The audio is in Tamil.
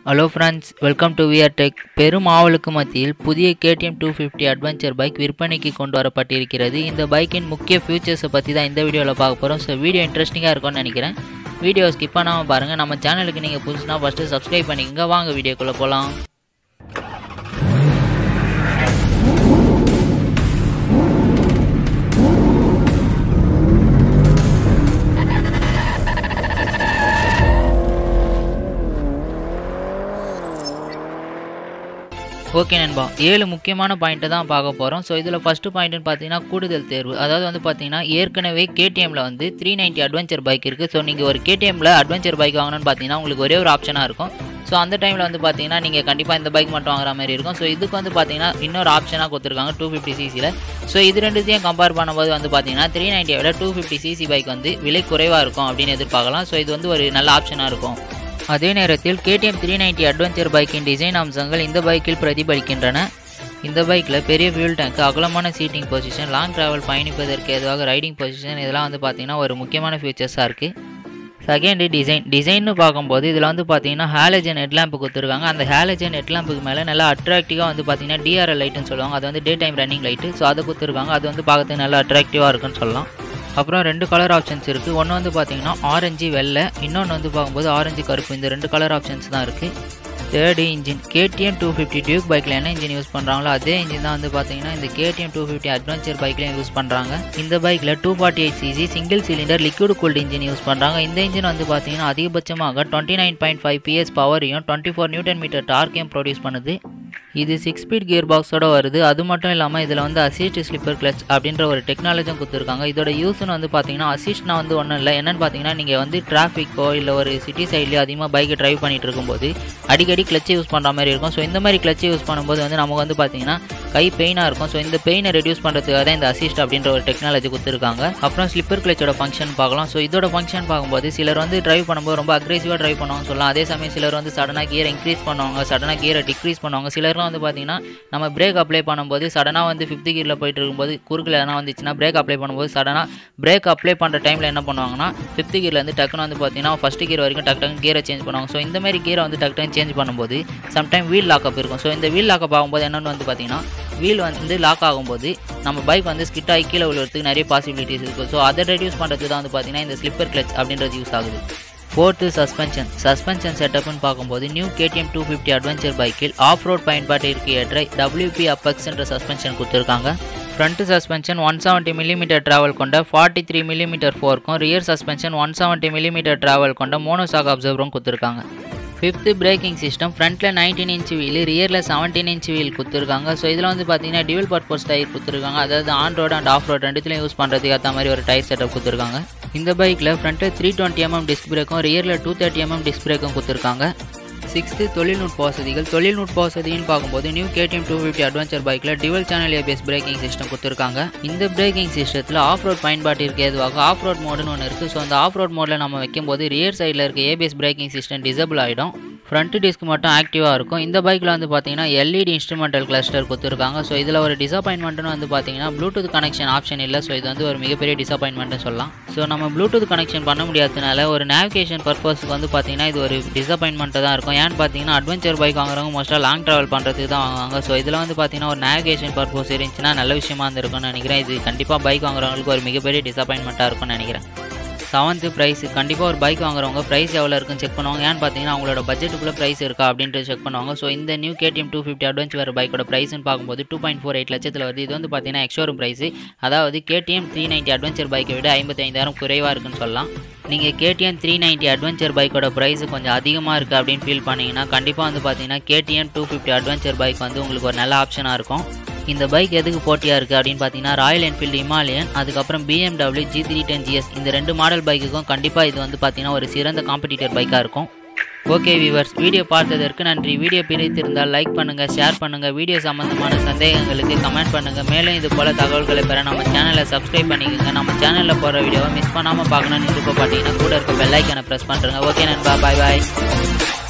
hello friends welcome to VR tech பெரும் ஆவலுக்கு மத்தியில் புதிய KTM two fifty adventure bike விற்பனைக்கு கொண்டு வரப்பட்டிருக்கிறது இந்த பைக்கின் முக்கிய ஃபியூச்சர்ஸை பற்றி தான் இந்த வீடியோவில் பார்க்க போகிறோம் ஸோ வீடியோ இன்ட்ரெஸ்டிங்காக இருக்கும்னு நினைக்கிறேன் வீடியோ ஸ்கிப் பண்ணாமல் பாருங்கள் நம்ம சேனலுக்கு நீங்கள் புதுசுனா ஃபஸ்ட்டு சப்ஸ்கிரைப் பண்ணிக்கோங்க வாங்க வீடியோக்குள்ளே போகலாம் ஓகே நண்பா ஏழு முக்கியமான பாயிண்ட்டை தான் பார்க்க போகிறோம் ஸோ இதில் ஃபஸ்ட்டு பாயிண்ட்னு பார்த்தீங்கன்னா கூடுதல் தேர்வு அதாவது வந்து பார்த்தீங்கன்னா ஏற்கனவே கேடிஎம்மில் வந்து த்ரீ நைன்ட்டி அட்வென்ச்சர் பைக் இருக்குது ஸோ நீங்கள் ஒரு கேடிஎம்மில் அட்வென்ச்சர் பைக் வாங்கணும்னு பார்த்தீங்கன்னா உங்களுக்கு ஒரே ஒரு ஆப்ஷனாக இருக்கும் ஸோ அந்த டைமில் வந்து பார்த்தீங்கன்னா நீங்கள் கண்டிப்பாக இந்த பைக் மட்டும் வாங்குற மாதிரி இருக்கும் ஸோ இதுக்கு வந்து பார்த்தீங்கன்னா இன்னொரு ஆப்ஷனாக கொடுத்துருக்காங்க டூ ஃபிஃப்டி சிசியில் ஸோ இது ரெண்டுத்தையும் கம்பேர் பண்ணும்போது வந்து பார்த்தீங்கன்னா த்ரீ நைன்ட்டியை விட டூ ஃபிஃப்டி சிசி பைக் வந்து விலை குறைவாக இருக்கும் அப்படின்னு எதிர்பார்க்கலாம் ஸோ இது வந்து ஒரு நல்ல ஆப்ஷனாக இருக்கும் அதே நேரத்தில் கேடிஎம் த்ரீ நைன்ட்டி அட்வென்ச்சர் பைக்கின் டிசைன் அம்சங்கள் இந்த பைக்கில் பிரதிபலிக்கின்றன இந்த பைக்கில் பெரிய ஃபியூல் டேங்க் அகலமான சீட்டிங் பொசிஷன் லாங் டிராவல் பயணிப்பதற்கு ஏதுவாக ரைடிங் பொசிஷன் இதெல்லாம் வந்து பார்த்தீங்கன்னா ஒரு முக்கியமான ஃபீச்சர்ஸாக இருக்குது செகண்டு டிசைன் டிசைன்னு பார்க்கும்போது இதில் வந்து பார்த்தீங்கன்னா ஹாலஜன் ஹெட்லாம்ப் கொடுத்துருக்காங்க அந்த ஹாலஜன் ஹெட்லாம்புக்கு மேலே நல்லா அட்ராக்டிவாக வந்து பார்த்தீங்கன்னா டிஆர்எல் லைட்டுன்னு சொல்லுவாங்க அது வந்து day time running light so அதை கொடுத்துருக்காங்க அது வந்து பார்க்கறதுக்கு நல்லா அட்ராக்டிவாக இருக்குன்னு சொல்லலாம் அப்புறம் ரெண்டு கலர் ஆப்ஷன்ஸ் இருக்குது ஒன்று வந்து பார்த்தீங்கன்னா ஆரஞ்சு வெள்ளை இன்னொன்று வந்து பார்க்கும்போது ஆரஞ்சு கருப்பு இந்த ரெண்டு கலர் ஆப்ஷன்ஸ் தான் இருக்குது third engine KTM two fifty Duke பைக்கில் என்ன இன்ஜின் யூஸ் பண்ணுறாங்களோ அதே இன்ஜின் தான் வந்து பார்த்தீங்கன்னா இந்த கேடிஎம் டூ ஃபிஃப்டி அட்வென்ச்சர் பைக்லையும் யூஸ் பண்ணுறாங்க இந்த பைக்கில் two forty eight CC single cylinder liquid cooled engine use பண்ணுறாங்க இந்த இன்ஜின் வந்து பார்த்தீங்கன்னா அதிகபட்சமாக twenty nine point five PS பவரையும் டுவெண்ட்டி ஃபோர் நியூட்டன் மீட்டர் டார்க்கையும் ப்ரொடியூஸ் பண்ணுது இது சிக்ஸ் ஸ்பீட் கியர் பாக்ஸோட வருது அது மட்டும் இல்லாமல் இதில் வந்து அசிஸ்ட் ஸ்லிப்பர் கிளச் அப்படின்ற ஒரு டெக்னாலஜியும் கொடுத்துருக்காங்க இதோட யூஸ்னு வந்து பார்த்தீங்கன்னா அசிஸ்ட்னா வந்து ஒன்றும் இல்லை என்னன்னு பார்த்தீங்கன்னா நீங்கள் வந்து டிராஃபிக்கோ இல்லை ஒரு சிட்டி சைட்லேயோ அதிகமாக பைக்கை ட்ரைவ் பண்ணிட்டு இருக்கும்போது அடிக்கடி கிளச்சை யூஸ் பண்ணுற மாதிரி இருக்கும் ஸோ இந்த மாதிரி கிளச்சை யூஸ் பண்ணும்போது வந்து நமக்கு வந்து பார்த்தீங்கன்னா கை பெயினாக இருக்கும் ஸோ இந்த பெயினை ரெடியூஸ் பண்ணுறதுக்காக தான் இந்த அசிஸ்ட் அப்படின்ற ஒரு டெக்னாலஜி கொடுத்துருக்காங்க அப்புறம் ஸ்லிப்பர் கிளச்சோட ஃபங்க்ஷன் பார்க்கலாம் ஸோ இதோட ஃபங்க்ஷன் பார்க்கும்போது சிலர் வந்து டிரைவ் பண்ணும்போது ரொம்ப அக்ரெசிவாக டிரைவ் பண்ணுவாங்க சொல்லலாம் அதே சமயம் சிலர் வந்து சடனாக கியர் இன்க்ரீஸ் பண்ணுவாங்க சடனாக கியரை டிக்ரீஸ் பண்ணுவாங்க சிலர்லாம் வந்து பார்த்தீங்கன்னா நம்ம பிரேக் அப்ளை பண்ணும்போது சடனாக வந்து ஃபிஃப்த் கியரில் போயிட்டு இருக்கும்போது குறுக்கில் எதனா வந்துச்சுன்னா பிரேக் அப்ளை பண்ணும்போது சடனாக பிரேக் அப்ளை பண்ணுற டைமில் என்ன பண்ணுவாங்கன்னா ஃபிஃப்த் கியர்லேருந்து டக்குன்னு வந்து பார்த்தீங்கன்னா ஃபஸ்ட் கியர் வரைக்கும் டக்கு டக்குன்னு கியரை சேஞ்ச் பண்ணுவாங்க ஸோ இந்த மாதிரி கியரை வந்து டக்கு டக்குன்னு சேஞ்ச் பண்ணும்போது சம்டைம் வீல் லாக்அப் இருக்கும் ஸோ இந்த வீல் லாக்அப் ஆகும்போது என்னென்னு வந்து பார்த்தீங்கன்னா வீல் வந்து லாக் ஆகும்போது நம்ம பைக் வந்து ஸ்கிட் ஆகி கீழே விழுறதுக்கு நிறைய பாசிபிலிட்டிஸ் இருக்குது ஸோ அதை ரெடியூஸ் பண்ணுறதுக்கு தான் வந்து பார்த்தீங்கன்னா இந்த ஸ்லிப்பர் கிளச் அப்படின்றது யூஸ் ஆகுது ஃபோர்த்து சஸ்பென்ஷன் சஸ்பென்ஷன் செட்டப்னு பார்க்கும்போது new KTM two fifty adventure பைக்கில் ஆஃப் ரோட் பயன்பாட்டிற்கு ஏற்ற டபிள்யூபி அப்பக்ஸ் என்ற சஸ்பென்ஷன் கொடுத்துருக்காங்க front suspension one seventy millimetre travel கொண்ட ஃபார்ட்டி த்ரீ மில்லிமீட்டர் ஃபோர்க்கும் rear suspension one seventy millimetre travel கொண்ட மோனோசாக் அப்சர்வரும் கொடுத்துருக்காங்க ஃபிஃப்த்து பிரேக்கிங் சிஸ்டம் ஃப்ரண்ட்டில் நைன்டீன் இன்ச் வீல் ரியரில் செவன்டீன் இன்ச் வீல் கொடுத்துருக்காங்க ஸோ இதில் வந்து பார்த்தீங்கன்னா டியூல் பர்பஸ் டயர் கொடுத்துருக்காங்க அதாவது on road and off road ரெண்டுத்துலையும் யூஸ் பண்ணுறதுக்கு ஏற்ற மாதிரி ஒரு டயர் செட்டப் கொடுத்துருக்காங்க இந்த பைக்கில் ஃப்ரண்ட்டில் த்ரீ டுவெண்ட்டி எம்எம் டிஸ்க் பிரேக்கும் ரியரில் டூ தேர்ட்டி எம்எம் டிஸ்க் பிரேக்கும் கொடுத்துருக்காங்க சிக்ஸ்த்து தொழில்நுட்ப வசதிகள் தொழில்நுட்ப வசதின்னு பார்க்கும்போது new KTM two fifty adventure பைக்கில் dual channel ABS braking system கொடுத்துருக்காங்க இந்த பிரேக்கிங் சிஸ்டத்தில் ஆஃப் ரோட் பயன்பாட்டிற்கு ஏதுவாக ஆஃப் ரோட் மோடுன்னு ஒன்று இருக்குது ஸோ அந்த ஆஃப் ரோட் மோடில் நம்ம வைக்கும்போது ரியர் சைடில் இருக்க ஏபிஎஸ் பிரேக்கிங் சிஸ்டம் டிசபிள் ஆகிடும் ஃப்ரண்ட் டிஸ்க் மட்டும் ஆக்டிவாக இருக்கும் இந்த பைக்கில் வந்து பார்த்தீங்கன்னா எல்இடி இன்ஸ்ட்ருமெண்டல் கிளஸ்டர் கொடுத்துருக்காங்க ஸோ இதில் ஒரு டிசப்பாயின்மெண்ட்னு வந்து பார்த்தீங்கன்னா ப்ளூடூத் கனெக்ஷன் ஆப்ஷன் இல்லை ஸோ இது வந்து ஒரு மிகப்பெரிய டிசப்பாயின்மெண்ட்னு சொல்லலாம் ஸோ நம்ம ப்ளூடூத் கனெக்ஷன் பண்ண முடியாததுனால ஒரு நேவிகேஷன் பர்பஸ்க்கு வந்து பார்த்தீங்கன்னா இது ஒரு டிசப்பாயின்மெண்ட்டாக தான் இருக்கும் ஏன்னு பார்த்தீங்கன்னா அட்வென்ச்சர் பைக் வாங்குறவங்க மோஸ்ட்டாக லாங் ட்ராவல் பண்ணுறதுக்கு தான் வாங்குவாங்க ஸோ இதில் வந்து பார்த்தீங்கன்னா ஒரு நேவிகேஷன் பர்பஸ் இருந்துச்சுன்னா நல்ல விஷயமா இருந்திருக்கும்னு நினைக்கிறேன் இது கண்டிப்பாக பைக் வாங்குறவங்களுக்கு ஒரு மிகப்பெரிய டிசப்பாயின்மெண்ட்டாக இருக்கும்னு நினைக்கிறேன் செவன்த்து ப்ரைஸ் கண்டிப்பாக ஒரு பைக் வாங்குறவங்க ப்ரைஸ் எவ்வளோ இருக்குன்னு செக் பண்ணுவாங்க ஏன்னு பார்த்தீங்கன்னா அவங்களோட பட்ஜெட்டுக்குள்ளே ப்ரைஸ் இருக்கா அப்படின்ட்டு செக் பண்ணுவாங்க ஸோ இந்த new KTM two fifty adventure பைக்கோட ப்ரைஸ்னு பார்க்கும்போது டூ பாயிண்ட் ஃபோர் எயிட் லட்சத்தில் வருது இது வந்து பார்த்தீங்கன்னா எக்ஷோரூம் ப்ரைஸ் அதாவது கேடிஎம் த்ரீ நைன்ட்டி அட்வென்ச்சர் பைக்கை விட ஐம்பத்தைந்தாயிரம் குறைவாக இருக்குன்னு சொல்லலாம் நீங்கள் கேடிஎம் த்ரீ நைன்ட்டி அட்வென்ச்சர் பைக்கோட ப்ரைஸ் கொஞ்சம் அதிகமாக இருக்குது அப்படின்னு ஃபீல் பண்ணிங்கன்னா கண்டிப்பாக வந்து பார்த்தீங்கன்னா KTM two fifty adventure bike வந்து உங்களுக்கு ஒரு நல்ல ஆப்ஷனாக இருக்கும் இந்த பைக் எதுக்கு போட்டியாக இருக்குது அப்படின்னு பார்த்தீங்கன்னா ராயல் என்ஃபீல்டு இமாலயன் அதுக்கப்புறம் BMW G three ten GS இந்த ரெண்டு மாடல் பைக்குக்கும் கண்டிப்பாக இது வந்து பார்த்தீங்கன்னா ஒரு சிறந்த காம்படிட்டர் பைக்காக இருக்கும் ஓகே வியூவர்ஸ் வீடியோ பார்த்ததற்கு நன்றி வீடியோ பிடித்திருந்தால் லைக் பண்ணுங்கள் ஷேர் பண்ணுங்கள் வீடியோ சம்மந்தமான சந்தேகங்களுக்கு கமெண்ட் பண்ணுங்கள் மேலும் இது போல் தகவல்களை பெற நம்ம சேனலை சப்ஸ்கிரைப் பண்ணிக்கோங்க நம்ம சேனலில் போகிற வீடியோவை மிஸ் பண்ணாமல் பார்க்கணும்னு விருப்பப்பட்டீங்கன்னா கூட இருக்க பெல்லைக்கனை ப்ரெஸ் பண்ணுறேங்க ஓகே நண்பா பாய் பாய்